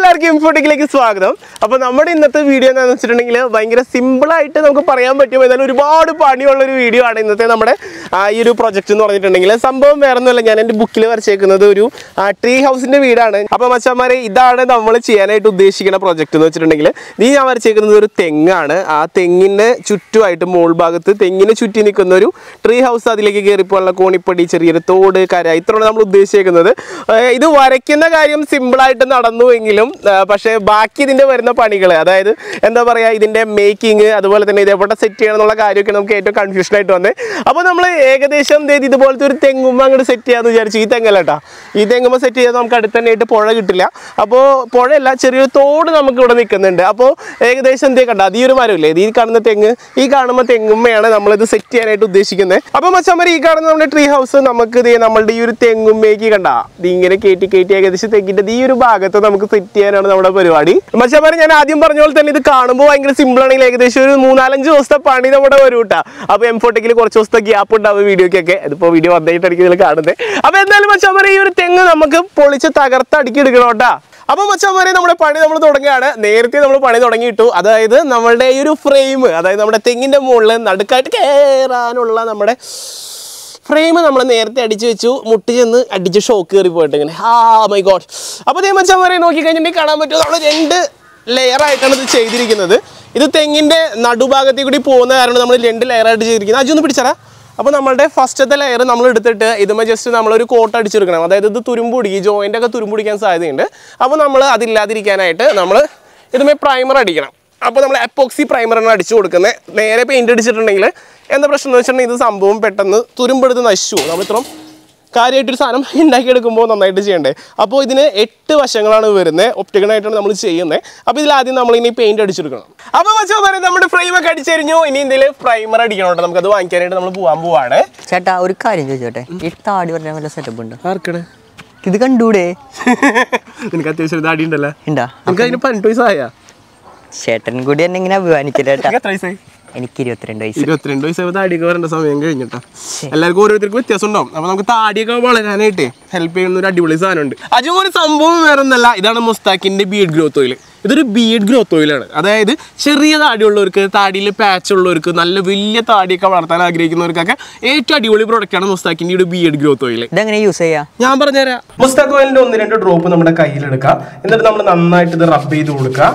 എല്ലാവർക്കും ഇൻഫോട്ടിക്കിലേക്ക് സ്വാഗതം അപ്പോൾ നമ്മുടെ ഇന്നത്തെ വീഡിയോ എന്താണെന്ന് വെച്ചിട്ടുണ്ടെങ്കിൽ ഭയങ്കര സിമ്പിളായിട്ട് നമുക്ക് പറയാൻ പറ്റും എന്നാലും ഒരുപാട് പണിയുള്ള ഒരു വീഡിയോ ആണ് ഇന്നത്തെ നമ്മുടെ ആ, ഈ ഒരു പ്രൊജക്റ്റ് എന്ന് പറഞ്ഞിട്ടുണ്ടെങ്കിൽ സംഭവം വേറെ ഒന്നുമല്ല ഞാൻ എൻ്റെ ബുക്കിൽ വരച്ചേക്കുന്നത് ഒരു ട്രീ ഹൗസിൻ്റെ വീടാണ് അപ്പോൾ മച്ചാമാരെ ഇതാണ് നമ്മൾ ചെയ്യാനായിട്ട് ഉദ്ദേശിക്കുന്ന പ്രൊജക്റ്റ് എന്ന് വെച്ചിട്ടുണ്ടെങ്കിൽ ഈ ഞാൻ വരച്ചേക്കുന്നത് ഒരു തെങ്ങാണ് ആ തെങ്ങിൻ്റെ ചുറ്റുമായിട്ട് മോൾ ഭാഗത്ത് തെങ്ങിന് ചുറ്റി നിൽക്കുന്ന ഒരു ട്രീ ഹൗസ് അതിലേക്ക് കയറിപ്പോലുള്ള കോണിപ്പടി ചെറിയൊരു തോട് കര ഇത്രയാണ് നമ്മൾ ഉദ്ദേശിക്കുന്നത് ഏർ ഇത് വരയ്ക്കുന്ന കാര്യം സിമ്പിളായിട്ട് നടന്നു എങ്കിലും പക്ഷേ ബാക്കി ഇതിൻ്റെ വരുന്ന പണികൾ അതായത് എന്താ പറയുക ഇതിൻ്റെ മേക്കിംഗ് അതുപോലെ തന്നെ ഇതേപോലെ സെറ്റ് ചെയ്യണം എന്നുള്ള കാര്യമൊക്കെ നമുക്ക് ഏറ്റവും കൺഫ്യൂഷൻ ആയിട്ട് വന്നേ അപ്പോൾ നമ്മൾ ഏകദേശം ദേ ഇതുപോലത്തെ ഒരു തെങ്ങുമ്പ അങ്ങോട്ട് സെറ്റ് ചെയ്യാന്ന് വിചാരിച്ചു ഈ തെങ്ങല്ല കേട്ടോ ഈ തെങ്ങുമ്പോൾ സെറ്റ് ചെയ്താൽ നമുക്ക് അടുത്ത് തന്നെ ആയിട്ട് പുഴ കിട്ടില്ല അപ്പോൾ പുഴയല്ല ചെറിയൊരു തോട് നമുക്ക് ഇവിടെ നിൽക്കുന്നുണ്ട് അപ്പോൾ ഏകദേശം എന്തേ കണ്ട അത് ഈ ഒരു മരമില്ലേ ഇത് ഈ കാണുന്ന തെങ്ങ് ഈ കാണുന്ന തെങ്ങുമ്മയാണ് നമ്മളിത് സെറ്റ് ചെയ്യാനായിട്ട് ഉദ്ദേശിക്കുന്നത് അപ്പോൾ മച്ചമ്മര് ഈ കാണുന്ന നമ്മുടെ ട്രീ ഹൗസ് നമുക്ക് ഇത് നമ്മളുടെ ഈ ഒരു തെങ്ങുമ്മേക്ക് കണ്ട ഇത് ഇങ്ങനെ കയറ്റി കയറ്റി ഏകദേശം തെങ്ങിൻ്റെ ഈ ഒരു ഭാഗത്ത് നമുക്ക് സെറ്റ് ചെയ്യാനാണ് നമ്മുടെ പരിപാടി മച്ചമ്മര് ഞാൻ ആദ്യം പറഞ്ഞ പോലെ തന്നെ ഇത് കാണുമ്പോൾ ഭയങ്കര സിമ്പിൾ ആണെങ്കിൽ ഏകദേശം ഒരു മൂന്നാലഞ്ച് ദിവസത്തെ പണി നമ്മുടെ വരും കേട്ടോ അപ്പോൾ എം ഫോട്ടെക്കിൽ കുറച്ച് ദിവസത്തെ ഗ്യാപ്പ് ഉണ്ടാവും വീഡിയോക്കൊക്കെ ഇതിപ്പോൾ വീഡിയോ വന്നിട്ടായിരിക്കും ഇതിൽ കാണുന്നത് അപ്പോൾ എന്തായാലും മച്ചമ്മര് ഈ ഒരു തെങ്ങ് നമുക്ക് പൊളിച്ച് തകർത്ത് അടുക്കി എടുക്കണം കേട്ടോ അപ്പൊ മച്ചന്മാരെ നമ്മുടെ പണി നമ്മൾ തുടങ്ങുകയാണ് നേരത്തെ നമ്മൾ പണി തുടങ്ങിയിട്ടു അതായത് നമ്മളുടെ ഈ ഒരു ഫ്രെയിം അതായത് നമ്മുടെ തെങ്ങിന്റെ മുകളിൽ നടുക്കായിട്ട് കയറാനുള്ള നമ്മുടെ ഫ്രെയിം നമ്മൾ നേരത്തെ അടിച്ചു വെച്ചു മുട്ടി ചെന്ന് അടിച്ച് ഷോക്ക് കയറി പോയിട്ട് ഇങ്ങനെ ആ മൈ ഗോഡ് അപ്പോൾ അതേ മച്ചന്മാരെ നോക്കി കഴിഞ്ഞിട്ടുണ്ടെങ്കിൽ കാണാൻ പറ്റും നമ്മൾ രണ്ട് ലെയർ ആയിട്ടാണ് ഇത് ചെയ്തിരിക്കുന്നത് ഇത് തെങ്ങിന്റെ നടുഭാഗത്തേക്ക് കൂടി പോകുന്ന കാരണം നമ്മൾ രണ്ട് ലെയർ ആയിട്ട് ചെയ്തിരിക്കുന്നത് അജു ഒന്ന് പിടിച്ചറാ അപ്പോൾ നമ്മളുടെ ഫസ്റ്റത്തെ ലെയർ നമ്മൾ എടുത്തിട്ട് ഇതുമ്പോൾ ജസ്റ്റ് നമ്മളൊരു കോട്ട് അടിച്ചെടുക്കണം അതായത് ഇത് തുരുമ്പുടി ഈ ജോയിൻ്റ് ഒക്കെ തുരുമ്പുടിക്കാൻ സാധ്യതയുണ്ട് അപ്പോൾ നമ്മൾ അതില്ലാതിരിക്കാനായിട്ട് നമ്മൾ ഇതുമേ പ്രൈമർ അടിക്കണം അപ്പോൾ നമ്മൾ എപ്പോക്സി പ്രൈമറാണ് അടിച്ചു കൊടുക്കുന്നത് നേരെ പെയിൻറ് അടിച്ചിട്ടുണ്ടെങ്കിൽ എന്താ പ്രശ്നം എന്ന് വെച്ചിട്ടുണ്ടെങ്കിൽ ഇത് സംഭവം പെട്ടെന്ന് തുരുമ്പെടുത്ത് നശിച്ചു നമ്മൾ ഇത്രയും കാര്യമായിട്ടൊരു സാധനം ഉണ്ടാക്കിയെടുക്കുമ്പോൾ നന്നായിട്ട് ചെയ്യണ്ടേ അപ്പോൾ ഇതിന് എട്ട് വശങ്ങളാണ് വരുന്നത് ഒപ്റ്റിക്കണായിട്ടാണ് നമ്മൾ ചെയ്യുന്നത് അപ്പോൾ ഇതിൽ ആദ്യം നമ്മൾ ഇനി പെയിന്റ് അടിച്ചെടുക്കണം അപ്പോൾ വെച്ചാൽ പറയാം നമ്മുടെ ഫ്രെയിം ഒക്കെ അടിച്ചെരിഞ്ഞു ഇനി ഇതിൽ പ്രൈമർ അടിക്കണം കേട്ടോ നമുക്കത് വാങ്ങിക്കാനായിട്ട് നമ്മൾ പോകാൻ പോവാണ് ചേട്ടാ ഒരു കാര്യം ചോദിച്ചോട്ടെ ഈ താടി പറഞ്ഞ വല്ല സെറ്റപ്പ് ഉണ്ട് ആർക്കടെ ഇത് കണ്ടൂടെ നിനക്ക് അത്യാവശ്യം ഒരു താടി ഉണ്ടല്ലോ ഉണ്ടാ നമുക്ക് അതിന് പതിനെട്ട് വയസ്സായ ചേട്ടൻ കൂടി എന്നെ ഇങ്ങനെ അഭിമാനിക്കില്ല ചേട്ടാ എത്ര വയസ്സായി എനിക്ക് ഇരുപത്തിരണ്ട് വയസ്സ് ഇരുപത്തിരണ്ട് വയസ്സായ താടിയൊക്കെ വരേണ്ട സമയം കഴിഞ്ഞിട്ടാ എല്ലാവർക്കും ഓരോരുത്തർക്കും വ്യത്യാസം ഉണ്ടാവും അപ്പൊ നമുക്ക് താടിയൊക്കെ വളരാനായിട്ട് ഹെൽപ്പ് ചെയ്യുന്ന ഒരു അടിപൊളി സാധനമുണ്ട് അജു ഒരു സംഭവം വേറെ ഒന്നല്ല ഇതാണ് മുസ്താക്കിന്റെ ബീഡ് ഗ്രോത്ത് ഓയിൽ ഇതൊരു ബീഡ് ഗ്രോത്ത് ഓയിലാണ് അതായത് ചെറിയ താടിയുള്ളവർക്ക് താടിയിൽ പാച്ച് ഉള്ളവർക്ക് നല്ല വലിയ താടിയൊക്കെ വളർത്താൻ ആഗ്രഹിക്കുന്നവർക്കൊക്കെ ഏറ്റവും അടിപൊളി പ്രൊഡക്റ്റാണ് മുസ്താക്കിന്റെ ഒരു ബീഡ് ഗ്രോത്ത് ഓയിൽ ഇതെങ്ങനെ യൂസ് ചെയ്യാ ഞാൻ പറഞ്ഞുതരാം മുസ്താഖ് ഓയിലിന്റെ ഒന്ന് രണ്ട് ഡ്രോപ്പ് നമ്മുടെ കയ്യിലെടുക്കാം എന്നിട്ട് നമ്മൾ നന്നായിട്ട് ഇത് റബ്ബ് ചെയ്ത് കൊടുക്കുക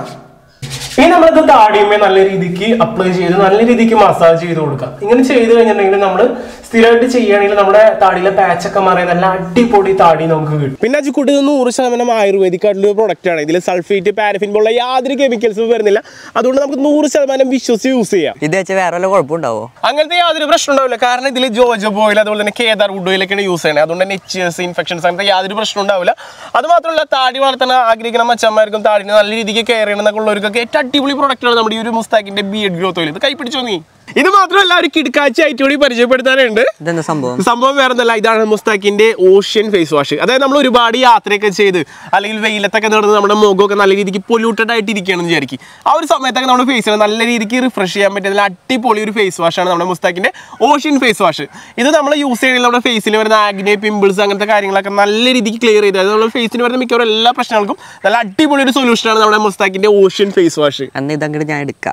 ഇനി നമ്മളിത് താടിയുമേ നല്ല രീതിക്ക് അപ്ലൈ ചെയ്ത് നല്ല രീതിക്ക് മസാജ് ചെയ്ത് കൊടുക്കാം ഇങ്ങനെ ചെയ്ത് കഴിഞ്ഞിട്ടുണ്ടെങ്കിൽ നമ്മൾ സ്ഥിരമായിട്ട് ചെയ്യുകയാണെങ്കിൽ നമ്മുടെ താടിയിലെ പാച്ചൊക്കെ മാറി നല്ല അടിപൊളി താടി നമുക്ക് കിട്ടും പിന്നെ അജിക്കുട്ടി ഇത് നൂറ് ശതമാനം ആയുർവേദിക് ആയിട്ടുള്ള പ്രൊഡക്റ്റ് ആണ് ഇതിൽ സൾഫേറ്റ് പാരഫിൻ പോലുള്ള യാതൊരു കെമിക്കൽസും വരുന്നില്ല അതുകൊണ്ട് നമുക്ക് നൂറ് ശതമാനം വിശ്വസിച്ച് യൂസ് ചെയ്യാം ഇത് വെച്ചാൽ വേറെ വല്ല കുഴപ്പമുണ്ടാവോ അങ്ങനത്തെ യാതൊരു പ്രശ്നം ഉണ്ടാവില്ല കാരണം ഇതിൽ ജോജോ ഓയിൽ അതുപോലെ തന്നെ കേദാർ വുഡ് ഓയിലൊക്കെയാണ് യൂസ് ചെയ്യുന്നത് അതുകൊണ്ട് തന്നെ എച്ച് എസ് ഇൻഫെക്ഷൻസ് അങ്ങനത്തെ യാതൊരു പ്രശ്നം ഉണ്ടാവില്ല അത് മാത്രമല്ല താടി വളർത്താൻ ആഗ്രഹിക്കുന്ന മച്ചന്മാർക്കും താടിനെ നല്ല രീതിക്ക് കെയർ ചെയ്യണം എന്നൊക്കെ ഉള്ളവർക്കൊക്കെ ഏറ്റവും അടിപൊളി പ്രോഡക്റ്റാണ് നമ്മുടെ ഈ ഒരു മുസ്താക്കിന്റെ ബിയഡ് ഗ്രോത്ത് ഓയിൽ ഇത് കൈപ്പിടിച്ചോ നീ ഇത് മാത്രമല്ല ഒരു കിടക്കാഴ്ച ആയിട്ട് കൂടി പരിചയപ്പെടുത്താനുണ്ട് ഇതെന്താ സംഭവം സംഭവം വേറെ ഒന്നല്ല ഇതാണ് മുസ്താക്കിന്റെ ഓഷ്യൻ ഫേസ് വാഷ് അതായത് നമ്മൾ ഒരുപാട് യാത്രയൊക്കെ ചെയ്ത് അല്ലെങ്കിൽ വെയിലത്തൊക്കെ നടന്ന് നമ്മുടെ മുഖമൊക്കെ നല്ല രീതിക്ക് പൊല്യൂട്ടഡ് ആയിട്ട് ഇരിക്കുകയാണെന്ന് വിചാരിക്കും ആ ഒരു സമയത്തൊക്കെ നമ്മുടെ ഫേസിനെ നല്ല രീതിക്ക് റിഫ്രഷ് ചെയ്യാൻ പറ്റിയ നല്ല അടിപൊളി ഒരു ഫേസ് വാഷാണ് നമ്മുടെ മുസ്താക്കിന്റെ ഓഷ്യൻ ഫേസ് വാഷ് ഇത് നമ്മൾ യൂസ് ചെയ്യണമെങ്കിൽ നമ്മുടെ ഫേസിൽ വരുന്ന ആഗ്നെ പിമ്പിൾസ് അങ്ങനത്തെ കാര്യങ്ങളൊക്കെ നല്ല രീതിക്ക് ക്ലിയർ ചെയ്ത് അതായത് നമ്മുടെ ഫേസിന് വരുന്ന മിക്കവാറും എല്ലാ പ്രശ്നങ്ങൾക്കും നല്ല അടിപൊളി ഒരു സൊല്യൂഷനാണ് നമ്മുടെ മുസ്താക്കിന്റെ ഓഷ്യൻ ഫേസ് വാഷ് അന്ന് ഇതങ്ങോട്ട് ഞാൻ എടുക്കാം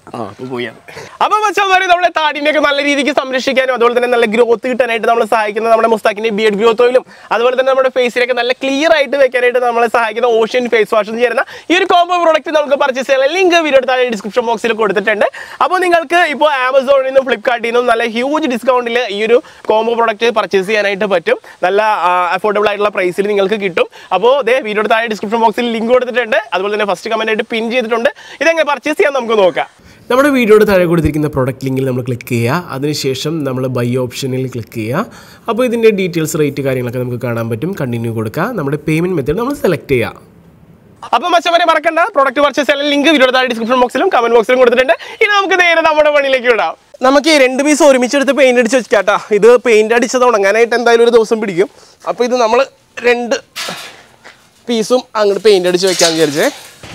അപ്പൊ മച്ചാമാരെ നമ്മുടെ താടിനെയൊക്കെ നല്ല രീതിക്ക് സംരക്ഷിക്കാനും അതുപോലെ തന്നെ നല്ല ഗ്രോത്ത് കിട്ടാനായിട്ട് നമ്മളെ സഹായിക്കുന്ന നമ്മുടെ മുസ്താക്കിന്റെ ബിയഡ് ഗ്രോത്ത് ഓയിലും അതുപോലെ തന്നെ നമ്മുടെ ഫേസിലേക്ക് നല്ല ക്ലിയർ ആയിട്ട് വെക്കാനായിട്ട് നമ്മളെ സഹായിക്കുന്ന ഓഷ്യൻ ഫേസ് വാഷ് എന്ന് ചേരുന്ന ഈ ഒരു കോംബോ പ്രോഡക്റ്റ് നമുക്ക് പർച്ചേസ് ചെയ്യാൻ ലിങ്ക് വീഡിയോ താഴെ ഡിസ്ക്രിപ്ഷൻ ബോക്സിൽ കൊടുത്തിട്ടുണ്ട് അപ്പോൾ നിങ്ങൾക്ക് ഇപ്പോൾ ആമസോണിൽ നിന്നും ഫ്ലിപ്കാർട്ടിൽ നിന്നും നല്ല ഹ്യൂജ് ഡിസ്കൗണ്ടിൽ ഈ ഒരു കോംബോ പ്രോഡക്റ്റ് പർച്ചേസ് ചെയ്യാനായിട്ട് പറ്റും നല്ല അഫോർഡബിൾ ആയിട്ടുള്ള പ്രൈസിൽ നിങ്ങൾക്ക് കിട്ടും അപ്പോൾ ദേ വീഡിയോയുടെ താഴെ ഡിസ്ക്രിപ്ഷൻ ബോക്സിൽ ലിങ്ക് കൊടുത്തിട്ടുണ്ട് അതുപോലെ തന്നെ ഫസ്റ്റ് കമന്റ് ആയിട്ട് പിൻ ചെയ്തിട്ടുണ്ട് ഇതെങ്ങനെ പർച്ചേസ് ചെയ്യാൻ നമുക്ക് നോക്കാം നമ്മുടെ വീഡിയോയുടെ താഴെ കൊടുത്തിരിക്കുന്ന പ്രൊഡക്റ്റ് ലിങ്കിൽ നമ്മൾ ക്ലിക്ക് ചെയ്യുക അതിനുശേഷം നമ്മൾ ബൈ ഓപ്ഷനിൽ ക്ലിക്ക് ചെയ്യുക അപ്പോൾ ഇതിൻ്റെ ഡീറ്റെയിൽസ് റേറ്റ് കാര്യങ്ങളൊക്കെ നമുക്ക് കാണാൻ പറ്റും കണ്ടിന്യൂ കൊടുക്കുക നമ്മുടെ പേയ്മെൻറ്റ് മെത്തേഡ് നമ്മൾ സെലക്ട് ചെയ്യുക അപ്പോൾ മച്ചവരെ മറക്കണ്ട പ്രോഡക്റ്റ് പർച്ചേസ് ചെയ്യാൻ ലിങ്ക് വീഡിയോയുടെ താഴെ ഡിസ്ക്രിപ്ഷൻ ബോക്സിലും കമന്റ് ബോക്സിലും കൊടുത്തിട്ടുണ്ട് ഇനി നമുക്ക് നേരെ നമ്മുടെ പണിയിലേക്ക് വിടാം നമുക്ക് ഈ രണ്ട് പീസ് ഒരുമിച്ചെടുത്ത് പെയിന്റ് അടിച്ച് വെച്ചാട്ടാ ഇത് പെയിന്റ് അടിച്ചത് ഉണങ്ങാനായിട്ട് എന്തായാലും ഒരു ദിവസം പിടിക്കും അപ്പോൾ ഇത് നമ്മൾ രണ്ട് പീസും അങ്ങോട്ട് പെയിന്റ് അടിച്ച് വെക്കാൻ വിചാരിച്ചേ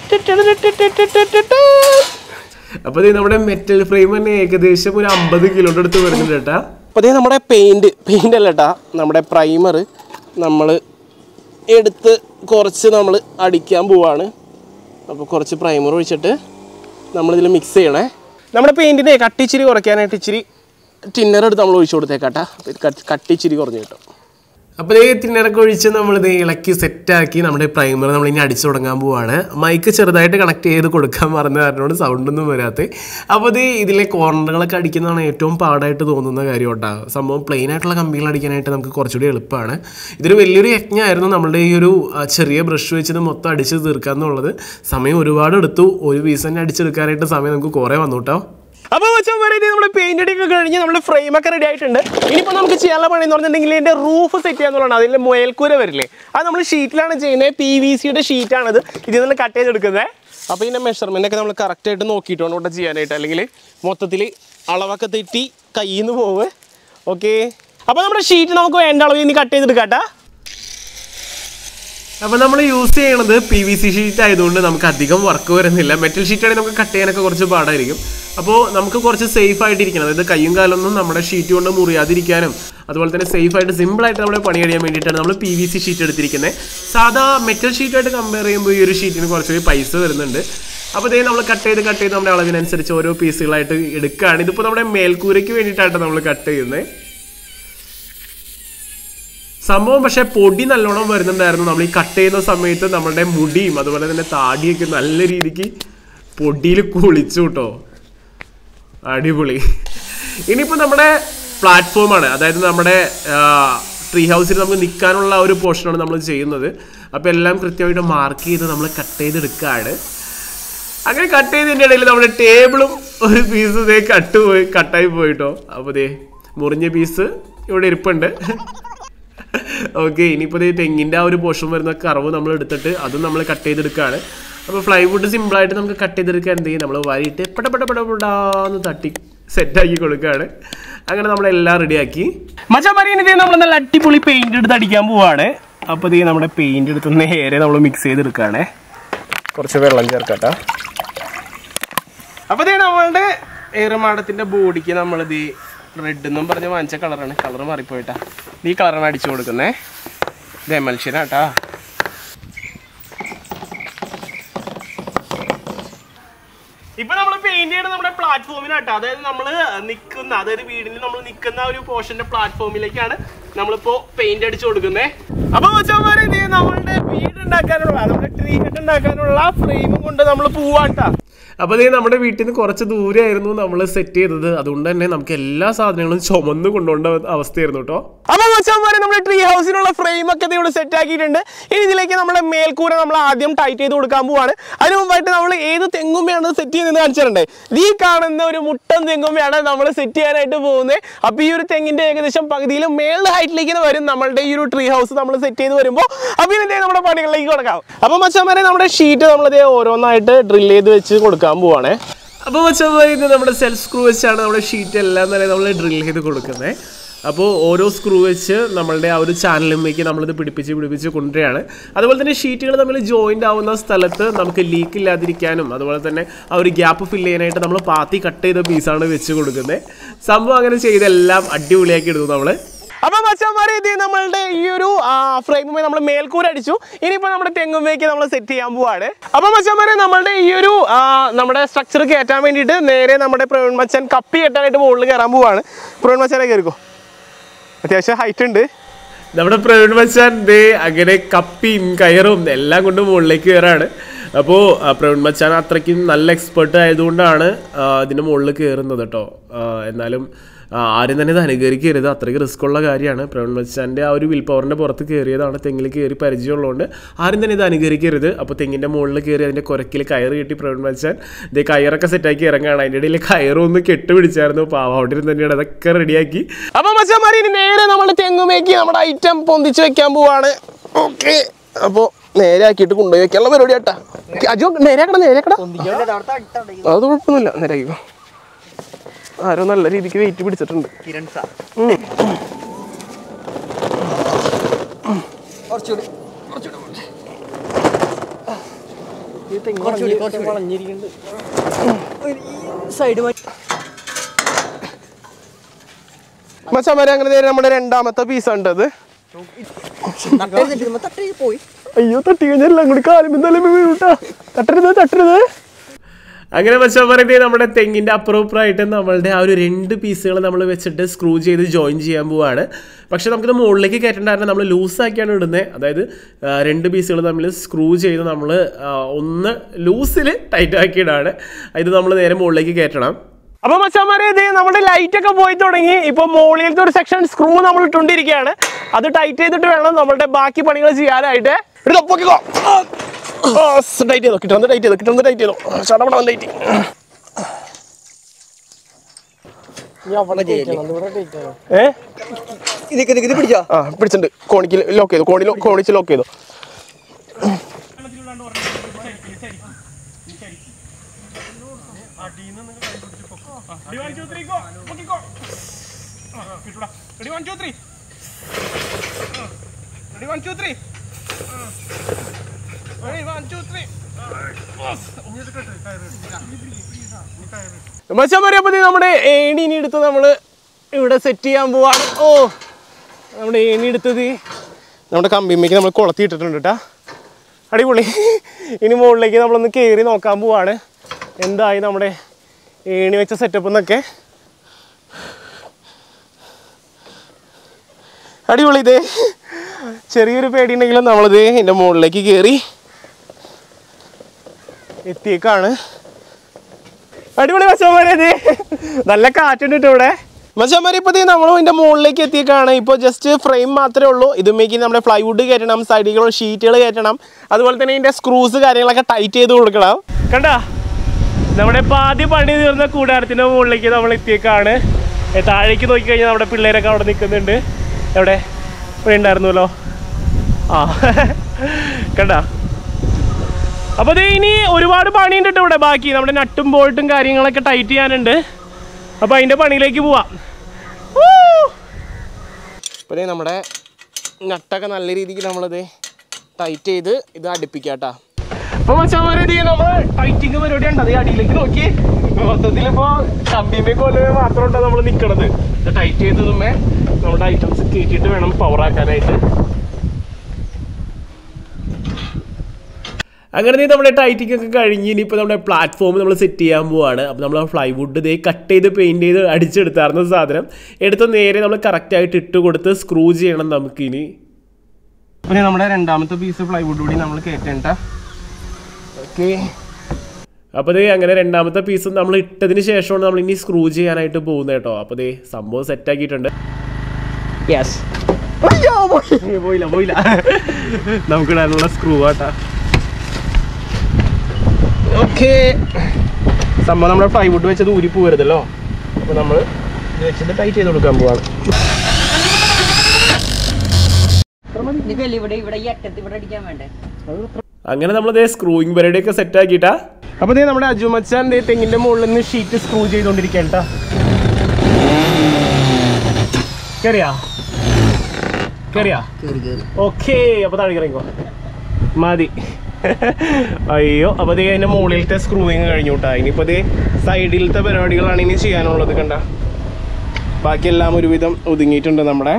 അപ്പോൾ ഇത് നമ്മുടെ മെറ്റൽ ഫ്രെയിം തന്നെ ഏകദേശം ഒരു അമ്പത് കിലോയുടെ അടുത്ത് വരുന്നുണ്ട് കേട്ടാ അപ്പോൾ അതേ നമ്മുടെ പെയിന്റ് പെയിന്റ് അല്ല കേട്ടാ നമ്മുടെ പ്രൈമർ നമ്മൾ എടുത്ത് കുറച്ച് നമ്മൾ അടിക്കാൻ പോവാണ് അപ്പോൾ കുറച്ച് പ്രൈമർ ഒഴിച്ചിട്ട് നമ്മളിതിൽ മിക്സ് ചെയ്യണേ നമ്മുടെ പെയിൻറ്റിനെ കട്ടിച്ചിരി കുറയ്ക്കാനായിട്ട് ഇച്ചിരി ടിന്നർ എടുത്ത് നമ്മൾ ഒഴിച്ചു കൊടുത്തേക്കാട്ടാ അപ്പോൾ ഇത് കട്ടി- കട്ടിച്ചിരി കുറഞ്ഞു കിട്ടും അപ്പോൾ ഈ തിന്നറൊക്കെ ഒഴിച്ച് നമ്മളിത് ഇളക്കി സെറ്റാക്കി നമ്മുടെ പ്രൈമർ നമ്മൾ ഇനി അടിച്ചു തുടങ്ങാൻ പോവാണ് മൈക്ക് ചെറുതായിട്ട് കണക്ട് ചെയ്ത് കൊടുക്കാൻ മറന്ന കാരണമാണ് സൗണ്ടൊന്നും വരാത്തത് അപ്പോൾ ഇത് ഇതിലെ കോർണറുകളൊക്കെ അടിക്കുന്നതാണ് ഏറ്റവും പാടായിട്ട് തോന്നുന്ന കാര്യം കേട്ടോ സംഭവം പ്ലെയിൻ ആയിട്ടുള്ള കമ്പികൾ അടിക്കാനായിട്ട് നമുക്ക് കുറച്ചുകൂടി എളുപ്പമാണ് ഇതൊരു വലിയൊരു യജ്ഞമായിരുന്നു നമ്മളുടെ ഈ ഒരു ആ, ചെറിയ ബ്രഷ് വെച്ച് ഇത് മൊത്തം അടിച്ച് തീർക്കുക എന്നുള്ളത് സമയം ഒരുപാട് എടുത്തു ഒരു പീസ് തന്നെ അടിച്ചെടുക്കാനായിട്ട് സമയം നമുക്ക് കുറേ വന്നു കേട്ടോ അപ്പോൾ വെച്ചാൽ പറയുന്നത് നമ്മൾ പെയിന്റ് അടിയൊക്കെ കഴിഞ്ഞ് നമ്മുടെ ഫ്രെയിം ഒക്കെ റെഡി ആയിട്ടുണ്ട് ഇനിയിപ്പോൾ നമുക്ക് ചെയ്യാനുള്ള പണി എന്ന് പറഞ്ഞിട്ടുണ്ടെങ്കിൽ ഇതിന്റെ റൂഫ് സെറ്റ് ചെയ്യാന്നുള്ളതാണ് അതിൽ മുയൽക്കൂര വരില്ലേ അത് നമ്മൾ ഷീറ്റിലാണ് ചെയ്യുന്നത് പി വി സിയുടെ ഷീറ്റാണിത് ഇതിൽ നിന്ന് കട്ട് ചെയ്തെടുക്കുന്നത് അപ്പോൾ ഇതിൻ്റെ മെഷർമെൻ്റ് ഒക്കെ നമ്മൾ കറക്റ്റായിട്ട് നോക്കിയിട്ട് വേണം ഇവിടെ ചെയ്യാനായിട്ട് അല്ലെങ്കിൽ മൊത്തത്തിൽ അളവൊക്കെ തെറ്റി കയ്യിൽ നിന്ന് പോവ് ഓക്കെ അപ്പോൾ നമ്മുടെ ഷീറ്റ് നമുക്ക് വേണ്ട അളവ് ഇനി കട്ട് ചെയ്തെടുക്കാട്ടാ അപ്പോൾ നമ്മൾ യൂസ് ചെയ്യണത് പി വി സി ഷീറ്റ് ആയതുകൊണ്ട് നമുക്ക് അധികം വർക്ക് വരുന്നില്ല മെറ്റൽ ഷീറ്റ് ആണെങ്കിൽ നമുക്ക് കട്ട് ചെയ്യാനൊക്കെ കുറച്ച് പാടായിരിക്കും അപ്പോൾ നമുക്ക് കുറച്ച് സേഫ് ആയിട്ടിരിക്കണം അതായത് കയ്യും കാലൊന്നും നമ്മുടെ ഷീറ്റ് കൊണ്ട് മുറിയാതിരിക്കാനും അതുപോലെ തന്നെ സേഫ് ആയിട്ട് സിമ്പിൾ ആയിട്ട് നമ്മൾ പണി കഴിയാൻ വേണ്ടിയിട്ടാണ് നമ്മൾ പി വി സി ഷീറ്റ് എടുത്തിരിക്കുന്നത് സാധാ മെറ്റൽ ഷീറ്റായിട്ട് കമ്പയർ ചെയ്യുമ്പോൾ ഈ ഒരു ഷീറ്റിന് കുറച്ചുകൂടി പൈസ വരുന്നുണ്ട് അപ്പോൾ ഇതേ നമ്മൾ കട്ട് ചെയ്ത് കട്ട് ചെയ്ത് നമ്മുടെ അളവിനനുസരിച്ച് ഓരോ പീസുകളായിട്ട് എടുക്കുകയാണ് ഇതിപ്പോൾ നമ്മുടെ മേൽക്കൂരയ്ക്ക് വേണ്ടിയിട്ടാണ് നമ്മൾ കട്ട് ചെയ്യുന്നത് സംഭവം പക്ഷേ പൊടി നല്ലോണം വരുന്നുണ്ടായിരുന്നു നമ്മൾ ഈ കട്ട് ചെയ്യുന്ന സമയത്ത് നമ്മുടെ മുടിയും അതുപോലെ തന്നെ താടിയൊക്കെ നല്ല രീതിക്ക് പൊടിയിൽ കുളിച്ചു കേട്ടോ അടിപൊളി ഇനിയിപ്പോൾ നമ്മുടെ പ്ലാറ്റ്ഫോമാണ് അതായത് നമ്മുടെ ട്രീ ഹൗസിൽ നമുക്ക് നിൽക്കാനുള്ള ഒരു പോർഷനാണ് നമ്മൾ ചെയ്യുന്നത് അപ്പോൾ എല്ലാം കൃത്യമായിട്ട് മാർക്ക് ചെയ്ത് നമ്മൾ കട്ട് ചെയ്തെടുക്കുകയാണ് അങ്ങനെ കട്ട് ചെയ്തതിൻ്റെ ഇടയിൽ നമ്മുടെ ടേബിളും ഒരു പീസ് ഇതേ കട്ട് പോയി കട്ടായി പോയിട്ടോ അപ്പോൾ ദേ മുറിഞ്ഞ പീസ് ഇവിടെ ഇരിപ്പുണ്ട് ഓക്കെ ഇനിയിപ്പോൾ ദേ തെങ്ങിൻ്റെ ആ ഒരു പോർഷൻ വരുന്ന കറവ് നമ്മൾ എടുത്തിട്ട് അതും നമ്മൾ കട്ട് ചെയ്തെടുക്കുകയാണ് അപ്പോൾ ഫ്ലൈവുഡ് സിമ്പിളായിട്ട് നമുക്ക് കട്ട് ചെയ്തെടുക്കാൻ എന്ത് ചെയ്യും നമ്മൾ വരിയിട്ട് പെട പെട പെട പെടാന്ന് തട്ടി സെറ്റാക്കി കൊടുക്കുകയാണ് അങ്ങനെ നമ്മളെല്ലാം റെഡിയാക്കി മച്ചാമറിയിന് നമ്മൾ നല്ല അടിപൊളി പെയിന്റ് എടുത്ത് അടിക്കാൻ പോവാണ് അപ്പോൾ ഇത് നമ്മുടെ പെയിന്റ് എടുത്ത് നേരെ നമ്മൾ മിക്സ് ചെയ്തെടുക്കുകയാണ് കുറച്ച് വെള്ളം ചേർക്കട്ടോ അപ്പോൾ ഇത് നമ്മളുടെ ഏറുമാടത്തിന്റെ ബോഡിക്ക് നമ്മളിത് റെഡ് എന്നും പറഞ്ഞ് വാങ്ങിച്ച കളറാണ് കളർ മാറിപ്പോയിട്ടാ ഈ കളറാണ് അടിച്ചു കൊടുക്കുന്നേ ഇത് എമൽഷ്യനാട്ടാ ഇപ്പൊ നമ്മൾ പെയിന്റ് ചെയ്യണത് നമ്മുടെ പ്ലാറ്റ്ഫോമിലാട്ടോ അതായത് നമ്മൾ നിൽക്കുന്ന അതായത് വീടിന് നമ്മൾ നിൽക്കുന്ന ഒരു പോർഷന്റെ പ്ലാറ്റ്ഫോമിലേക്കാണ് നമ്മളിപ്പോ പെയിന്റ് അടിച്ചു കൊടുക്കുന്നത് അപ്പൊ വെച്ചാൽ ഇത് നമ്മളുടെ വീട് ഉണ്ടാക്കാനുള്ള നമ്മുടെ ട്രീ ഹെഡ് ഉണ്ടാക്കാനുള്ള ഫ്രെയിമും കൊണ്ട് നമ്മൾ പോവാട്ടാ അപ്പോൾ അതേ നമ്മുടെ വീട്ടിൽ നിന്ന് കുറച്ച് ദൂരെയായിരുന്നു നമ്മൾ സെറ്റ് ചെയ്തത് അതുകൊണ്ട് തന്നെ നമുക്ക് എല്ലാ സാധനങ്ങളും ചുമന്ന് കൊണ്ടുപോകേണ്ട അവസ്ഥയായിരുന്നു കേട്ടോ അപ്പോൾ മച്ചാന്മാരെ നമ്മുടെ ട്രീ ഹൗസിനുള്ള ഫ്രെയിം ഒക്കെ ദേ ഇവിടെ സെറ്റ് ആക്കിയിട്ടുണ്ട് ഇനി ഇതിലേക്ക് നമ്മുടെ മേൽക്കൂര നമ്മൾ ആദ്യം ടൈറ്റ് ചെയ്ത് കൊടുക്കാൻ പോവാണ് അതിന് മുമ്പായിട്ട് നമ്മൾ ഏത് തെങ്ങുമ്മയാണ് സെറ്റ് ചെയ്യുന്നത് കാണിച്ചിട്ടുണ്ടേ ഈ കാണുന്ന ഒരു മുട്ടൻ തെങ്ങുമ്മയാണ് നമ്മൾ സെറ്റ് ചെയ്യാനായിട്ട് പോകുന്നത് അപ്പോൾ ഈ ഒരു തെങ്ങിന്റെ ഏകദേശം പകുതിയിൽ മേളിൽ ഹൈറ്റിലേക്ക് വരും നമ്മളുടെ ഈ ഒരു ട്രീ ഹൗസ് നമ്മൾ സെറ്റ് ചെയ്ത് വരുമ്പോൾ അപ്പോൾ ഇതിന്റെ നമ്മുടെ പണികളിലേക്ക് കൊടുക്കാം അപ്പോൾ മച്ചാന്മാരെ നമ്മുടെ ഷീറ്റ് നമ്മളിതേ ഓരോന്നായിട്ട് ഡ്രിൽ ചെയ്ത് വെച്ച് കൊടുക്കാൻ പോവാണേ അപ്പോൾ വെച്ചാൽ ഇത് നമ്മുടെ സെൽഫ് സ്ക്രൂ വെച്ചാണ് നമ്മുടെ ഷീറ്റ് എല്ലാം തന്നെ നമ്മൾ ഡ്രിൽ ചെയ്ത് കൊടുക്കുന്നത് അപ്പോൾ ഓരോ സ്ക്രൂ വെച്ച് നമ്മളുടെ ആ ഒരു ചാനലിലേക്ക് നമ്മളിത് പിടിപ്പിച്ച് പിടിപ്പിച്ച് കൊണ്ടുവരികയാണ് അതുപോലെ തന്നെ ഷീറ്റുകൾ തമ്മിൽ ജോയിൻ്റ് ആവുന്ന സ്ഥലത്ത് നമുക്ക് ലീക്ക് ഇല്ലാതിരിക്കാനും അതുപോലെ തന്നെ ആ ഒരു ഗ്യാപ്പ് ഫില്ല് ചെയ്യാനായിട്ട് നമ്മൾ പാത്തി കട്ട് ചെയ്ത പീസാണ് വെച്ച് കൊടുക്കുന്നത് സംഭവം അങ്ങനെ ചെയ്തെല്ലാം അടിപൊളിയാക്കി എടുത്തു നമ്മൾ അപ്പൊ മച്ചന്മാരെ ഇത് നമ്മളുടെ ഈ ഒരു ഫ്രെയിമുമേ നമ്മൾ മേൽക്കൂര അടിച്ചു ഇനിയിപ്പോ നമ്മുടെ തെങ്ങുമേക്ക് നമ്മൾ സെറ്റ് ചെയ്യാൻ പോവാണ് അപ്പൊ മച്ചന്മാരെ നമ്മളുടെ ഈ ഒരു ആ, നമ്മുടെ സ്ട്രക്ചർ കയറ്റാൻ വേണ്ടിയിട്ട് നേരെ നമ്മുടെ പ്രവീൺ മച്ചൻ കപ്പി കെട്ടാനായിട്ട് മുകളിൽ കയറാൻ പോവാണ് പ്രവീൺ മച്ചനെ കയറിക്കോ അത്യാവശ്യം ഹൈറ്റ് ഉണ്ട് നമ്മുടെ പ്രവീൺ മച്ചാൻ ദേ അങ്ങനെ കപ്പിയും കയറും എല്ലാം കൊണ്ട് മുകളിലേക്ക് കയറാണ് അപ്പോൾ പ്രവീൺ മച്ചാൻ അത്രയ്ക്കും നല്ല എക്സ്പെർട്ട് ആയതുകൊണ്ടാണ് ആ, ഇതിൻ്റെ മുകളിൽ കയറുന്നത് കേട്ടോ ആ, എന്നാലും ആ, ആരും തന്നെ ഇത് അനുകരിക്കരുത് അത്രയ്ക്ക് റിസ്ക് ഉള്ള കാര്യമാണ് പ്രവീൺ മച്ചാൻ്റെ ആ ഒരു വിൽ പവറിൻ്റെ പുറത്ത് കയറിയതാണ് തെങ്ങിൽ കയറി പരിചയമുള്ളതുകൊണ്ട് ആരും തന്നെ ഇത് അനുകരിക്കരുത് അപ്പോൾ തെങ്ങിൻ്റെ മുകളിൽ കയറി അതിൻ്റെ കുരക്കിൽ കയറ് കെട്ടി പ്രവീൺ മച്ചാൻ ഇതേ കയറൊക്കെ സെറ്റാക്കി ഇറങ്ങുകയാണ് അതിൻ്റെ ഇടയിൽ കയറൊന്ന് കെട്ടുപിടിച്ചായിരുന്നു പാവം അവിടെ ഇരുന്ന് തന്നെയാണ് അതൊക്കെ റെഡിയാക്കി അപ്പോൾ മച്ചാമാരി ഇനി നേരെ നമ്മൾ തെങ്ങുമേക്ക് നമ്മുടെ ഐറ്റം പൊന്തിച്ച് വെക്കാൻ പോവാണ് ഓക്കെ അപ്പോൾ നേരെ ആക്കിയിട്ട് കൊണ്ടുപോയി വെക്കാനുള്ള പരിപാടി ആട്ടാ അജോ നേരെയാക്കടാ നേരെയാക്കടാ അത് കുഴപ്പമൊന്നുമില്ല നേരെയാക്കിക്കോ ആരോ നല്ല രീതിക്ക് വെയിറ്റ് പിടിച്ചിട്ടുണ്ട് കിരൺ സാർ കുറച്ചുകൂടി സൈഡ് മച്ചാമാരെ അങ്ങനെ നേരെ നമ്മുടെ രണ്ടാമത്തെ പീസ് ഉണ്ട് അത് തട്ടേ പോയി അയ്യോ തട്ടി കഴിഞ്ഞാൽ എല്ലാം കൂടി കാലും എന്തായാലും വീഴൂട്ടാ തട്ടരുത് തട്ടരുത് അങ്ങനെ വെച്ചാൽ പറയുന്നത് നമ്മുടെ തെങ്ങിൻ്റെ അപ്പുറപ്പുറമായിട്ട് നമ്മളുടെ ആ ഒരു രണ്ട് പീസുകൾ നമ്മൾ വെച്ചിട്ട് സ്ക്രൂ ചെയ്ത് ജോയിൻ ചെയ്യാൻ പോവാണ് പക്ഷെ നമുക്കിത് മുകളിലേക്ക് കയറ്റേണ്ടായിരുന്നു നമ്മൾ ലൂസാക്കിയാണ് ഇടുന്നത് അതായത് ആ, രണ്ട് പീസുകൾ തമ്മിൽ സ്ക്രൂ ചെയ്ത് നമ്മൾ ഒന്ന് ലൂസിൽ ടൈറ്റ് ആക്കിയിടാണ് ഇത് നമ്മൾ നേരെ മുകളിലേക്ക് കയറ്റണം അപ്പൊ മച്ചാമാരെ ഇത് നമ്മുടെ ലൈറ്റ് ഒക്കെ പോയി തുടങ്ങി ഇപ്പൊ മുകളിലത്തെ ഒരു സെക്ഷൻ സ്ക്രൂ നമ്മൾ ഇട്ടുകൊണ്ടിരിക്കുകയാണ് അത് ടൈറ്റ് ചെയ്തിട്ട് വേണം നമ്മളുടെ ബാക്കി പണികൾ ചെയ്യാനായിട്ട് എടുത്തോ പൊക്കിക്കോ ടൈറ്റ് ചെയ്തോ കിട്ടുന്നത് ടൈറ്റ് ചെയ്തോ കിട്ടുന്നത് ടൈറ്റ് ചെയ്തോ ചടപട ടൈറ്റ് ഏ ഇത് ഇത് പിടിച്ചോ ആ പിടിച്ചിട്ടുണ്ട് കോണിക്ക് ലോക്ക് ചെയ്തു കോണി കോണിച്ച് ലോക്ക് ചെയ്തു മച്ചാൻ പറയാ നമ്മുടെ ഏണി ഇനി എടുത്ത് നമ്മള് ഇവിടെ സെറ്റ് ചെയ്യാൻ പോവാണ് ഓ നമ്മുടെ ഏണി എടുത്തത് നമ്മുടെ കമ്പിമ്മയ്ക്ക് നമ്മൾ കുളത്തി ഇട്ടിട്ടുണ്ട് കേട്ടാ അടിപൊളി ഇനി മുകളിലേക്ക് നമ്മളൊന്ന് കയറി നോക്കാൻ പോവാണ് എന്തായി നമ്മുടെ ഏണി വെച്ച സെറ്റപ്പ് എന്നൊക്കെ അടിപൊളി ഇതേ ചെറിയൊരു പേടി ഉണ്ടെങ്കിലും നമ്മളിത് എൻ്റെ മുകളിലേക്ക് കയറി എത്തിയേക്കാണ് അടിപൊളി മച്ചാമാരെ ഇത് നല്ല കാറ്റുണ്ട് ട്ടോ ഇവിടെ മച്ചാമാരെ ഇപ്പോൾ നമ്മൾ ഇതിൻ്റെ മുകളിലേക്ക് എത്തിയേക്കാണ് ഇപ്പോൾ ജസ്റ്റ് ഫ്രെയിം മാത്രമേ ഉള്ളൂ ഇതുമേക്ക് നമ്മുടെ പ്ലൈവുഡ് കയറ്റണം സൈഡുകൾ ഷീറ്റുകൾ കയറ്റണം അതുപോലെ തന്നെ ഇതിൻ്റെ സ്ക്രൂസ് കാര്യങ്ങളൊക്കെ ടൈറ്റ് ചെയ്ത് കൊടുക്കണം കണ്ടാ നമ്മുടെ ഇപ്പോൾ ആദ്യം പണി തീർന്ന കൂടാരത്തിൻ്റെ മുകളിലേക്ക് നമ്മൾ എത്തിയേക്കാണ് ഏ, താഴേക്ക് നോക്കി കഴിഞ്ഞാൽ നമ്മുടെ പിള്ളേരൊക്കെ അവിടെ നിൽക്കുന്നുണ്ട് എവിടെ ഇവിടെ ഉണ്ടായിരുന്നല്ലോ ആ കണ്ടാ അപ്പോൾ ഇത് ഇനി ഒരുപാട് പണിയുണ്ട് ട്ടോ ഇവിടെ ബാക്കി നമ്മുടെ നട്ടും ബോൾട്ടും കാര്യങ്ങളൊക്കെ ടൈറ്റ് ചെയ്യാനുണ്ട് അപ്പോൾ അതിൻ്റെ പണിയിലേക്ക് പോവാം അപ്പോൾ ദേ നമ്മുടെ നട്ടൊക്കെ നല്ല രീതിക്ക് നമ്മളത് ടൈറ്റ് ചെയ്ത് ഇത് അടുപ്പിക്കാം കേട്ടോ അപ്പോൾ മച്ചാമാരെ ഇത് നമ്മൾ ടൈറ്റിങ് പരിപാടി ഉണ്ട് അത് ഈ അടിയിലേക്ക് നോക്കി മൊത്തത്തിൽ ഇപ്പോൾ കമ്പിമേ കൊല്ലമേ മാത്രം ഉണ്ടോ നമ്മൾ നിൽക്കണത് ഇത് ടൈറ്റ് ചെയ്തതുമേ നമ്മുടെ ഐറ്റംസ് കയറ്റിയിട്ട് വേണം പവർ ആക്കാനായിട്ട് അങ്ങനെ നീ നമ്മുടെ ടൈറ്റിംഗ് ഒക്കെ കഴിഞ്ഞ് ഇനിയിപ്പോൾ നമ്മുടെ പ്ലാറ്റ്ഫോം നമ്മൾ സെറ്റ് ചെയ്യാൻ പോവാണ് അപ്പോൾ നമ്മൾ ഫ്ലൈവുഡ് ഇതേ കട്ട് ചെയ്ത് പെയിൻറ്റ് ചെയ്ത് അടിച്ചെടുത്തായിരുന്ന സാധനം എടുത്ത് നേരെ നമ്മൾ കറക്റ്റായിട്ട് ഇട്ട് കൊടുത്ത് സ്ക്രൂ ചെയ്യണം നമുക്കിനി പിന്നെ നമ്മുടെ രണ്ടാമത്തെ പീസ് പ്ലൈവുഡ് കൂടി നമ്മൾ കയറ്റേണ്ട ഓക്കെ അപ്പോൾ ദേ അങ്ങനെ രണ്ടാമത്തെ പീസ് നമ്മൾ ഇട്ടതിന് ശേഷമാണ് നമ്മൾ ഇനി സ്ക്രൂ ചെയ്യാനായിട്ട് പോകുന്നത് കേട്ടോ അപ്പോൾ ദേ സംഭവം സെറ്റ് ആക്കിയിട്ടുണ്ട് യെസ് പോയില്ല പോയില്ല നമുക്ക് ഇടാനുള്ള സ്ക്രൂ ആട്ടാ ഓക്കെ സംഭവം നമ്മുടെ പ്ലൈവുഡ് വെച്ചത് ഊരി പോകരുതല്ലോ അപ്പോൾ നമ്മൾ ഇത് വെച്ചിട്ട് ടൈറ്റ് ചെയ്ത് കൊടുക്കാൻ പോവാണ് ഇനിയിപ്പോ ഇവിടെ ഇവിടെ ഈ അറ്റത്ത് ഇവിടെ അടിക്കാൻ വേണ്ടേ അങ്ങനെ നമ്മൾ ദേ സ്ക്രൂയിങ് പരിപാടിയൊക്കെ സെറ്റ് ആക്കിയിട്ടാ അപ്പോൾ ദേ നമ്മുടെ അജു മച്ചാൻ ദേ തെങ്ങിന്റെ മുകളിൽ നിന്ന് ഷീറ്റ് സ്ക്രൂ ചെയ്തോണ്ടിരിക്കാൻ കേട്ടാ കേറിയാ കേറിയാ കേറി കേറി ഓക്കേ അപ്പോൾ താഴെ ഇറങ്ങിക്കോ മതി അയ്യോ അപ്പോൾ ദേ അതിൻ്റെ മുകളിലത്തെ സ്ക്രൂവിങ് കഴിഞ്ഞു കേട്ടോ ഇനിയിപ്പോൾ ദേ സൈഡിലത്തെ പരിപാടികളാണ് ഇനി ചെയ്യാനുള്ളത് കണ്ട ബാക്കിയെല്ലാം ഒരുവിധം ഒതുങ്ങിയിട്ടുണ്ട് നമ്മുടെ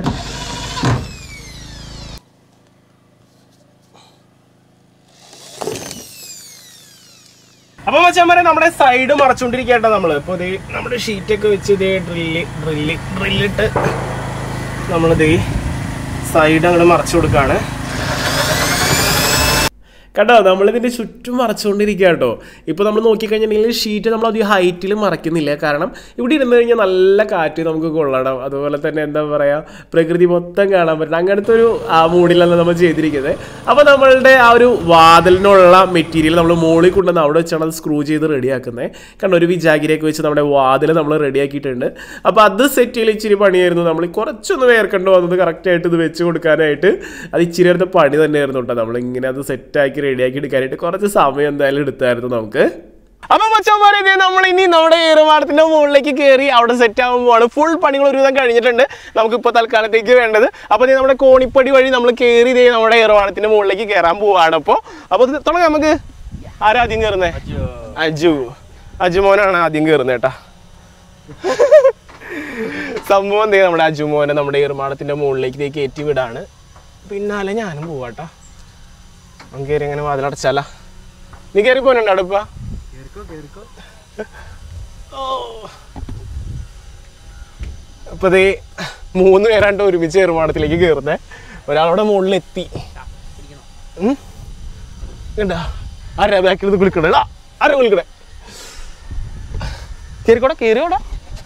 അപ്പൊ മച്ചാൻ നമ്മുടെ സൈഡ് മറച്ചുകൊണ്ടിരിക്കട്ടെ നമ്മള് ഇപ്പൊ ദേ നമ്മുടെ ഷീറ്റൊക്കെ വെച്ച് ഇതേ ഡ്രില്ല് ഡ്രില്ല് ഡ്രില്ലിട്ട് നമ്മളിത് സൈഡ് അങ്ങോട്ട് മറച്ചു കൊടുക്കാണ് കേട്ടോ നമ്മളിതിൻ്റെ ചുറ്റും മറച്ചുകൊണ്ടിരിക്കുക കേട്ടോ ഇപ്പോൾ നമ്മൾ നോക്കിക്കഴിഞ്ഞിട്ടുണ്ടെങ്കിൽ ഷീറ്റ് നമ്മൾ അധികം ഹൈറ്റിൽ മറക്കുന്നില്ല കാരണം ഇവിടെ ഇരുന്ന് കഴിഞ്ഞാൽ നല്ല കാറ്റ് നമുക്ക് കൊള്ളണം അതുപോലെ തന്നെ എന്താ പറയുക പ്രകൃതി മൊത്തം കാണാൻ പറ്റണം അങ്ങനത്തെ ഒരു ആ മൂഡിലല്ല നമ്മൾ ചെയ്തിരിക്കുന്നത് അപ്പോൾ നമ്മളുടെ ആ ഒരു വാതിലിനുള്ള മെറ്റീരിയൽ നമ്മൾ മുകളിൽ കൊണ്ടുവന്ന് അവിടെ വെച്ചാണ് അത് സ്ക്രൂ ചെയ്ത് റെഡിയാക്കുന്നത് കാരണം ഒരു വിജാഗിരിയൊക്കെ വെച്ച് നമ്മുടെ വാതിൽ നമ്മൾ റെഡിയാക്കിയിട്ടുണ്ട് അപ്പോൾ അത് സെറ്റ് ചെയ്യൽ ഇച്ചിരി പണിയായിരുന്നു നമ്മൾ കുറച്ചൊന്ന് വേർക്കേണ്ടി വന്നത് കറക്റ്റായിട്ട് ഇത് വെച്ച് കൊടുക്കാനായിട്ട് അത് ഇച്ചിരി നേരത്തെ പണി തന്നെയായിരുന്നു കേട്ടോ നമ്മളിങ്ങനെ അത് സെറ്റാക്കി റെഡിയാക്കി എടുക്കാനായിട്ട് കുറച്ച് സമയം എന്തായാലും എടുത്തായിരുന്നു നമുക്ക് അപ്പൊ മച്ചന്മാരെ ഇതേ നമ്മൾ ഇനി നമ്മുടെ ഏറുമാടത്തിന്റെ മുകളിലേക്ക് കയറി അവിടെ സെറ്റ് ആകാൻ പോവാണ് ഫുൾ പണികൾ ഒരുവിധം കഴിഞ്ഞിട്ടുണ്ട് നമുക്ക് ഇപ്പോൾ തൽക്കാലത്തേക്ക് വേണ്ടത് അപ്പോൾ ഇതേ നമ്മുടെ കോണിപ്പടി വഴി നമ്മൾ കയറി ഇതേ നമ്മുടെ ഏറുമാടത്തിന്റെ മുകളിലേക്ക് കയറാൻ പോവാണ് അപ്പോൾ അപ്പോൾ ഇത് തുടങ്ങാം നമുക്ക് ആരാ ആദ്യം കയറുന്നത് അജു അജുമോനാണ് ആദ്യം കയറുന്നത് കേട്ടാ സംഭവം എന്തേ നമ്മുടെ അജുമോനെ നമ്മുടെ ഏറുമാടത്തിന്റെ മുകളിലേക്ക് ഇതേ കയറ്റി വിടാണ് പിന്നാലെ ഞാനും പോവാട്ടാ അവൻ കയറി അങ്ങനെ വാതിലടച്ചാല നീ കയറി പോനുണ്ടോ അടുപ്പ ഓ അപ്പൊ ദേ മൂന്ന് പേരാണ്ട് ഒരുമിച്ച് ഏറുമാടത്തിലേക്ക് കയറുന്നേ ഒരാളവിടെ മുകളിൽ എത്തി ഉം? കണ്ടാ ആരാ ബാക്കിൽ നിന്ന് കുളിക്കണേ എടാ, ആരാ കുളിക്കണേ കയറിക്കോടാ കയറിയോടാ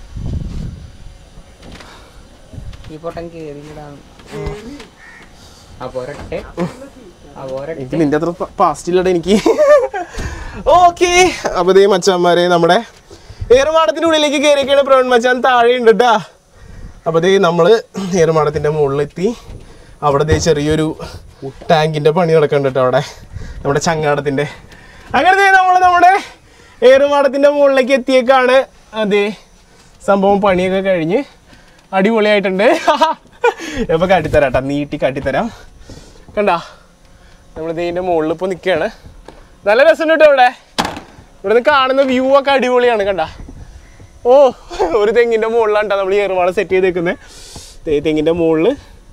ഈ പൊട്ടൻ കേറിയിടാണ് അപ്പോരട്ടെ അപ്പോരട്ടെ എനിക്ക് നിന്റെ അത്ര പാസ്റ്റ് ഇല്ലട എനിക്ക് ഓക്കെ അപ്പൊ ദേ മച്ചാന്മാരെ നമ്മുടെ ഏറുമാടത്തിന്റെ ഉള്ളിലേക്ക് കയറിയൊക്കെയാണ് പ്രവീൺ മച്ചാൻ താഴെ ഉണ്ട് കേട്ടാ അപ്പൊ ദേ നമ്മള് ഏറുമാടത്തിന്റെ മുകളിലെത്തി അവിടെ ദേ ചെറിയൊരു ടാങ്കിന്റെ പണി നടക്കുന്നുണ്ട് കേട്ടോ അവിടെ നമ്മുടെ ചങ്ങാടത്തിന്റെ അങ്ങനെ ദേ നമ്മള് നമ്മുടെ ഏറുമാടത്തിന്റെ മുകളിലേക്ക് എത്തിയേക്കാണ് അതെ സംഭവം പണിയൊക്കെ കഴിഞ്ഞ് അടിപൊളിയായിട്ടുണ്ട് ഇപ്പൊ കാട്ടിത്തരാം കേട്ടോ നീട്ടി കാട്ടിത്തരാം കണ്ടാ നമ്മൾ ഇതിൻ്റെ മുകളിൽ ഇപ്പോൾ നിൽക്കുകയാണ് നല്ല രസമുണ്ട് കേട്ടോ ഇവിടെ ഇവിടുന്ന് കാണുന്ന വ്യൂ ഒക്കെ അടിപൊളിയാണ് കണ്ട ഓ ഒരു തെങ്ങിൻ്റെ മുകളിലാണ് കേട്ടോ നമ്മൾ ഈ ഏറുവാള സെറ്റ് ചെയ്തേക്കുന്നത് തെങ്ങിൻ്റെ മുകളിൽ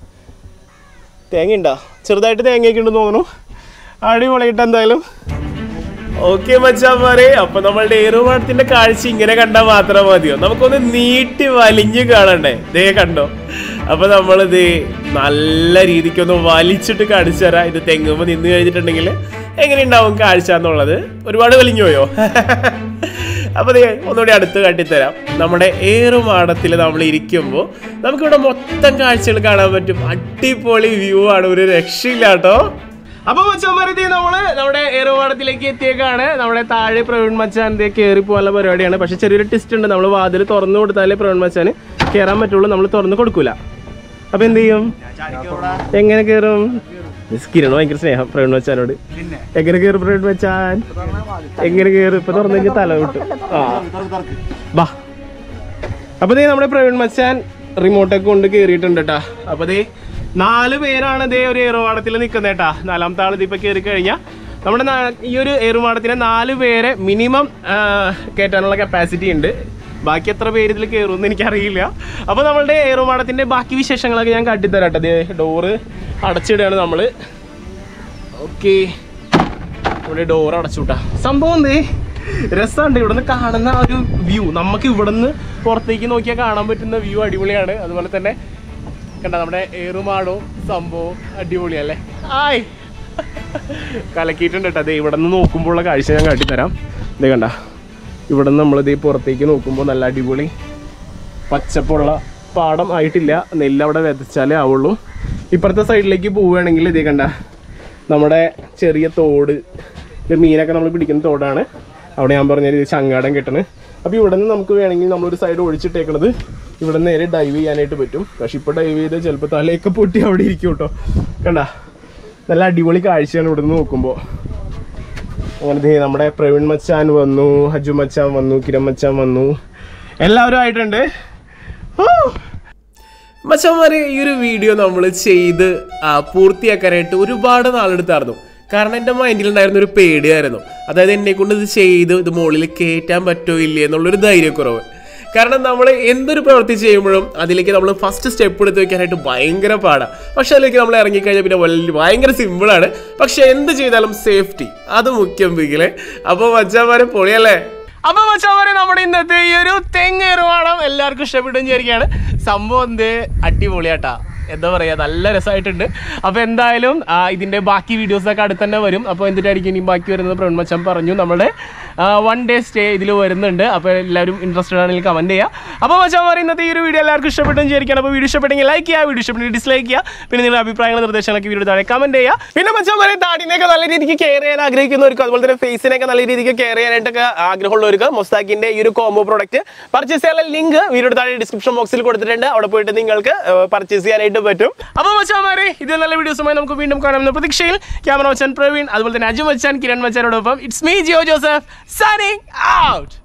തേങ്ങ ഉണ്ടോ ചെറുതായിട്ട് തേങ്ങയൊക്കെ ഉണ്ടെന്ന് തോന്നുന്നു അടിപൊളിയായിട്ട് എന്തായാലും ഓക്കെ മച്ചാമാരെ അപ്പൊ നമ്മളുടെ ഏറുമാടത്തിന്റെ കാഴ്ച ഇങ്ങനെ കണ്ടാൽ മാത്രം മതിയോ നമുക്കൊന്ന് നീട്ടി വലിഞ്ഞു കാണണ്ടേ ദേ കണ്ടോ അപ്പൊ നമ്മളിത് നല്ല രീതിക്കൊന്ന് വലിച്ചിട്ട് കാണിച്ചു തരാം ഇത് തെങ്ങുമ്പോ നിന്ന് കഴിഞ്ഞിട്ടുണ്ടെങ്കിൽ എങ്ങനെ ഉണ്ടാവും കാഴ്ച എന്നുള്ളത് ഒരുപാട് വലിഞ്ഞു പോയോ അപ്പൊ ദേ ഒന്നുകൂടി അടുത്ത് കാട്ടിത്തരാം നമ്മുടെ ഏറുമാടത്തിൽ നമ്മൾ ഇരിക്കുമ്പോൾ നമുക്കിവിടെ മൊത്തം കാഴ്ചകൾ കാണാൻ പറ്റും അടിപൊളി വ്യൂ ആണ് ഒരു രക്ഷയില്ല കേട്ടോ അപ്പൊ മച്ചാന്മാരത്തി നമ്മള് നമ്മുടെ ഏറുവാടത്തിലേക്ക് എത്തിയേക്കാണ് നമ്മുടെ താഴെ പ്രവീൺ മച്ചാൻ എന്തേ കയറി പോകാനുള്ള പരിപാടിയാണ് പക്ഷെ ചെറിയൊരു ടിസ്റ്റ് ഉണ്ട് നമ്മൾ വാതിൽ തുറന്നു കൊടുത്താലേ പ്രവീൺ മച്ചാന് കയറാൻ പറ്റുള്ളൂ നമ്മൾ തുറന്നു കൊടുക്കൂല അപ്പൊ എന്ത് ചെയ്യും എങ്ങനെ കയറും മിസ് കിരണ് ഭയങ്കര സ്നേഹം പ്രവീൺ മച്ചാനോട് എങ്ങനെ കയറും പ്രവീൺ മച്ചാൻ എങ്ങനെ കയറും ഇപ്പൊ തുറന്നു കഴിഞ്ഞാൽ തല വിട്ടു ആ ബാ അപ്പൊ ദേ നമ്മുടെ പ്രവീൺ മച്ചാൻ റിമോട്ടൊക്കെ കൊണ്ട് കയറിയിട്ടുണ്ട് കേട്ടാ അപ്പൊ ദേ നാല് പേരാണ് ദേ ഒരു ഏറുവാടത്തിൽ നിൽക്കുന്നത് കേട്ടാ നാലാമത്തെ ആൾ ഇതിപ്പോ കയറി കഴിഞ്ഞാൽ നമ്മുടെ നാ- ഈ ഒരു ഏറുമാടത്തിന് നാല് പേരെ മിനിമം കയറ്റാനുള്ള കപ്പാസിറ്റി ഉണ്ട് ബാക്കി എത്ര പേര് ഇതിൽ കയറുമെന്ന് എനിക്കറിയില്ല അപ്പോൾ നമ്മളുടെ ഏറുമാടത്തിന്റെ ബാക്കി വിശേഷങ്ങളൊക്കെ ഞാൻ കാട്ടിത്തരാം കേട്ടോ ദേ ഡോറ് അടച്ചിടുകയാണ് നമ്മൾ ഓക്കെ ഇവിടെ ഡോർ അടച്ചുവിട്ടാ സംഭവം എന്തേ രസമുണ്ട് ഇവിടുന്ന് കാണുന്ന ആ ഒരു വ്യൂ നമുക്ക് ഇവിടുന്ന് പുറത്തേക്ക് നോക്കിയാൽ കാണാൻ പറ്റുന്ന വ്യൂ അടിപൊളിയാണ് അതുപോലെ തന്നെ കണ്ട നമ്മുടെ ഏറുമാടവും സംഭവം അടിപൊളിയല്ലേ ആയ് കലക്കിയിട്ടുണ്ട് കേട്ടോ അതെ ഇവിടെ നിന്ന് നോക്കുമ്പോഴുള്ള കാഴ്ച ഞാൻ കാട്ടിത്തരാം ഇതേ കണ്ട ഇവിടെ നിന്ന് നമ്മളിത് പുറത്തേക്ക് നോക്കുമ്പോൾ നല്ല അടിപൊളി പച്ചപ്പുള്ള പാടം ആയിട്ടില്ല നെല്ല് അവിടെ വിതച്ചാലേ ആവുള്ളൂ ഇപ്പുറത്തെ സൈഡിലേക്ക് പോവുകയാണെങ്കിൽ ഇതേ കണ്ട നമ്മുടെ ചെറിയ തോട് ഇത് മീനൊക്കെ നമ്മൾ പിടിക്കുന്ന തോടാണ് അവിടെ ഞാൻ പറഞ്ഞത് ഇത് ചങ്ങാടം കെട്ടണ് അപ്പോൾ ഇവിടെ നിന്ന് നമുക്ക് വേണമെങ്കിൽ നമ്മളൊരു സൈഡ് ഒഴിച്ചിട്ടേക്കണത് ഇവിടെ നിന്ന് നേരെ ഡൈവ് ചെയ്യാനായിട്ട് പറ്റും പക്ഷെ ഇപ്പോൾ ഡൈവ് ചെയ്ത് ചിലപ്പോൾ തലയൊക്കെ പൊട്ടി അവിടെ ഇരിക്കും കേട്ടോ കണ്ട നല്ല അടിപൊളി കാഴ്ചയാണ് ഇവിടെ നിന്ന് നോക്കുമ്പോൾ അങ്ങനെ ദേ നമ്മുടെ പ്രവീൺ മച്ചാൻ വന്നു ഹജു മച്ചാൻ വന്നു കിരൺ മച്ചാൻ വന്നു എല്ലാവരും ആയിട്ടുണ്ട് മച്ചന്മാരെ ഈ ഒരു വീഡിയോ നമ്മൾ ചെയ്ത് ആ, പൂർത്തിയാക്കാനായിട്ട് ഒരുപാട് നാളെടുത്തായിരുന്നു കാരണം എൻ്റെ മൈൻഡിലുണ്ടായിരുന്ന ഒരു പേടിയായിരുന്നു അതായത് എന്നെ കൊണ്ട് ഇത് ചെയ്ത് ഇത് മുകളിൽ കയറ്റാൻ പറ്റോ ഇല്ലേ എന്നുള്ളൊരു ധൈര്യക്കുറവ് കാരണം നമ്മൾ എന്തൊരു പ്രവൃത്തി ചെയ്യുമ്പോഴും അതിലേക്ക് നമ്മൾ ഫസ്റ്റ് സ്റ്റെപ്പ് എടുത്ത് വെക്കാനായിട്ട് ഭയങ്കര പാടാണ് പക്ഷെ അതിലേക്ക് നമ്മൾ ഇറങ്ങിക്കഴിഞ്ഞാൽ പിന്നെ വലിയ ഭയങ്കര സിമ്പിളാണ് പക്ഷെ എന്ത് ചെയ്താലും സേഫ്റ്റി അത് മുഖ്യം പിങ്കിലെ അപ്പോൾ മച്ചാമാരെ പൊളിയല്ലേ അപ്പൊ മച്ചാമാരെ നമ്മുടെ ഇന്നത്തെ ഈ ഒരു തെങ്ങേറുവാണം എല്ലാവർക്കും ഇഷ്ടപ്പെട്ടു വിചാരിക്കുകയാണ് സംഭവം എന്ത് അടിപൊളിയാട്ടാ എന്താ പറയാ നല്ല രസമായിട്ടുണ്ട് അപ്പൊ എന്തായാലും ആ, ഇതിന്റെ ബാക്കി വീഡിയോസ് ഒക്കെ അടുത്ത് തന്നെ വരും അപ്പോൾ എന്തിട്ടായിരിക്കും ഇനി ബാക്കി വരുന്നത് പ്രവീൺ മച്ചാൻ പറഞ്ഞു നമ്മുടെ വൺ ഡേ സ്റ്റേ ഇതിൽ വരുന്നുണ്ട് അപ്പോൾ എല്ലാവരും ഇൻട്രസ്റ്റഡ് ആണെങ്കിൽ കമന്റ് ചെയ്യുക അപ്പോൾ മച്ചാമാരെ ഇന്നത്തെ ഈ ഒരു വീഡിയോ എല്ലാവർക്കും ഇഷ്ടപ്പെട്ടു വിചാരിക്കുകയാണ് അപ്പോൾ വീഡിയോ ഇഷ്ടപ്പെട്ടെങ്കിൽ ലൈക്ക് ചെയ്യുക വീഡിയോ ഇഷ്ടപ്പെട്ടെങ്കിൽ ഡിസ്ലൈക്ക് ചെയ്യുക പിന്നെ നിങ്ങളുടെ അഭിപ്രായങ്ങൾ നിർദ്ദേശങ്ങളൊക്കെ വീഡിയോ താഴെ കമന്റ് ചെയ്യുക പിന്നെ മച്ചാമാരെ താടിനെയൊക്കെ നല്ല രീതിക്ക് കെയർ ചെയ്യാൻ ആഗ്രഹിക്കുന്നവർക്ക് അതുപോലെ തന്നെ ഫേസിനെയൊക്കെ നല്ല രീതിക്ക് കെയർ ചെയ്യാനായിട്ടൊക്കെ ആഗ്രഹമുള്ളവർക്ക് മൊസ്താക്കിന്റെ ഈ ഒരു കോംബോ പ്രോഡക്റ്റ് പർച്ചേസ് ചെയ്യാനുള്ള ലിങ്ക് വീഡിയോ താഴെ ഡിസ്ക്രിപ്ഷൻ ബോക്സിൽ കൊടുത്തിട്ടുണ്ട് അവിടെ പോയിട്ട് നിങ്ങൾക്ക് പർച്ചേസ് ചെയ്യാനായിട്ട് പറ്റും അപ്പോൾ മച്ചാമാരെ ഇത് നല്ല വീഡിയോസുമായി നമുക്ക് വീണ്ടും കാണാമെന്ന പ്രതീക്ഷയിൽ ക്യാമറ മച്ചാൻ പ്രവീൺ അതുപോലെ തന്നെ അജു മച്ചാൻ കിരൺ മച്ചാനോടൊപ്പം it's me Jio Joseph signing out